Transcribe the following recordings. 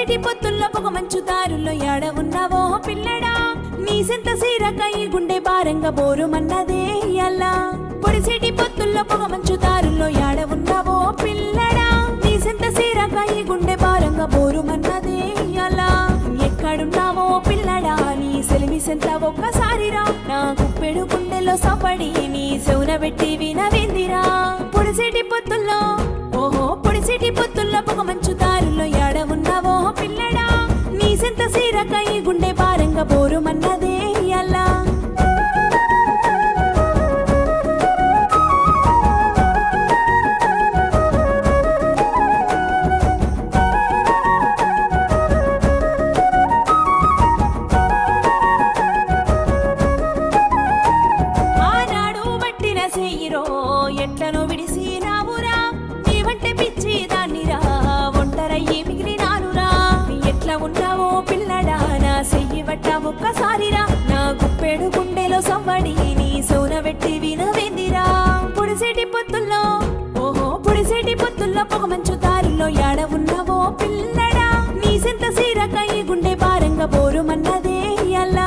పొడిసేటి పొత్తుల్లో పొగ మంచు దారుల్లో యాడ ఉన్నావో పిల్లడా నీ సెంత సీరకై గుండె భారంగా బోరుమన్నదే అల్లా పొడిసేటి పొత్తుల్లో పొగ మంచు దారుల్లో యాడ ఉన్నావో పిల్లడా నీ సెంత సీరకై గుండె భారంగా బోరుమన్నదే అల్లా ఎక్కడున్నావో పిల్లడా నీ సెలిమి సెంత ఒక్కసారిరా నా గుప్పెడు గుండెలో సపడి నీ సెవున పెట్టి వినవిందిరా పొడిసేటి పొత్తుల్లో ఓహో పొడిసేటి పొత్తుల్లో పొగ మంచు దారుల్లో యాడ ఉన్నావో పిల్లడా నీ సెంత సీరకై గుండె భారంగా బోరుమన్నదే అల్లా ఆనాడు పట్టిన సేయిరో ఎట్లను విడిసి రావురా నీ వంటే పిచ్చి దాన్నిరా ఒంటరయ్యి మిగిలినానురా ఎట్లా ఉన్నావో పిల్లడా నా సెయ్యి పట్ట ఒక్కసారిరా నా గుప్పెడు గుండెలో సవ్వడి నీ సోన పెట్టి వినవేందిరా పొడిసేటి పొత్తుల్లో ఓహో పొడిసేటి పొత్తుల్లో పొగ మంచు దారిలో యాడ ఉన్నావో పిల్లడా నీ సెంత సీరకై గుండె భారంగా బోరుమన్నదే అల్లా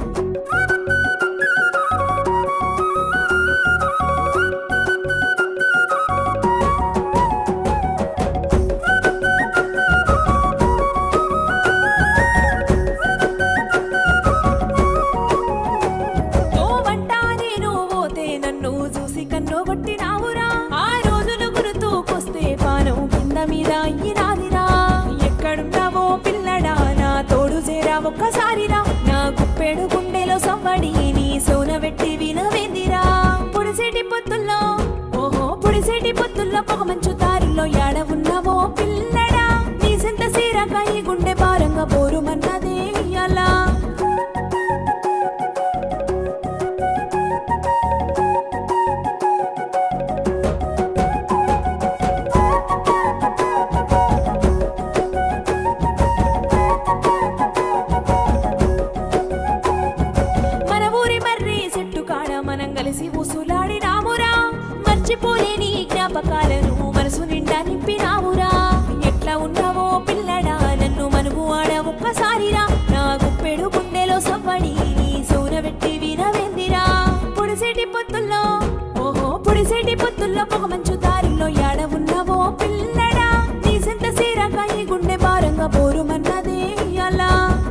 ఓవంట నేను పోతే నన్ను చూసి కన్ను కొట్టినావురా ఆ రోజులు గుర్తుకొస్తే పానం కింద మీద అయ్యినాదిరా ఎక్కడున్నావో పిల్లడా నా తోడు చేరా ఒక్కసారిరా నా గుప్పెడు గుండెలో సవ్వడి నీ సోన పెట్టి వినవేందిరా పొడిసేటి పొత్తుల్లో ఓహో పొడిసేటి పొత్తుల్లో పొగ మంచు దారుల్లో యాడ ఉన్నావో పిల్లడా నీ సెంత సీరకాయ గుండె భారంగా బోరుమన్నదే అలా మన ఊరి మర్రి చెట్టు కాడ మనం కలిసి ఊసులాడినామురా మర్చిపోలేని జ్ఞాపకాలను మనసు నిండా నింపినామురా ఎట్లా ఉన్నావో పిల్లడా నన్ను మనుగు ఆడ ఒక్కసారిరా నా గుప్పెడు గుండెలో సవ్వడి నీ సోన పెట్టి వినవేందిరా పొడిసేటి పొత్తుల్లో ఓహో పొడిసేటి పొత్తుల్లో పొగ మంచు దారిలో యాడ ఉన్నావో పిల్లడా నీ సెంత సీరకాయ గుండె భారంగా బోరుమన్నదే అలా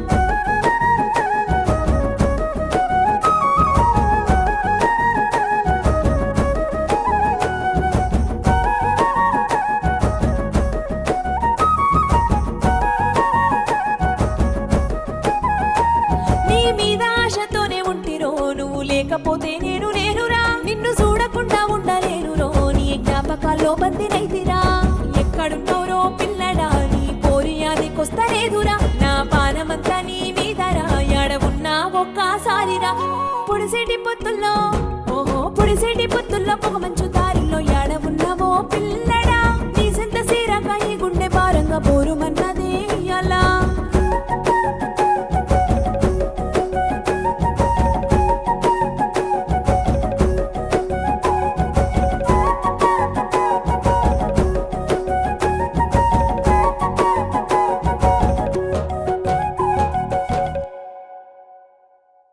నీ మీద ఆశతోనే ఉంటిరో నువ్వు లేకపోతే నేను లేనురా నిన్ను చూడకుండా ఉండలేనురో నీ జ్ఞాపకాల్లో బందినైతిరా ఎక్కడున్నావురో పిల్లడా నీ పోరి అదికొస్తలేదురా నా పానమంతా నీ మీదరా ఎడవున్నా ఒక్కసారిరా పొడిసేటి పొత్తుల్లో ఓహో పొడిసేటి పొత్తుల్లో పొగ మంచు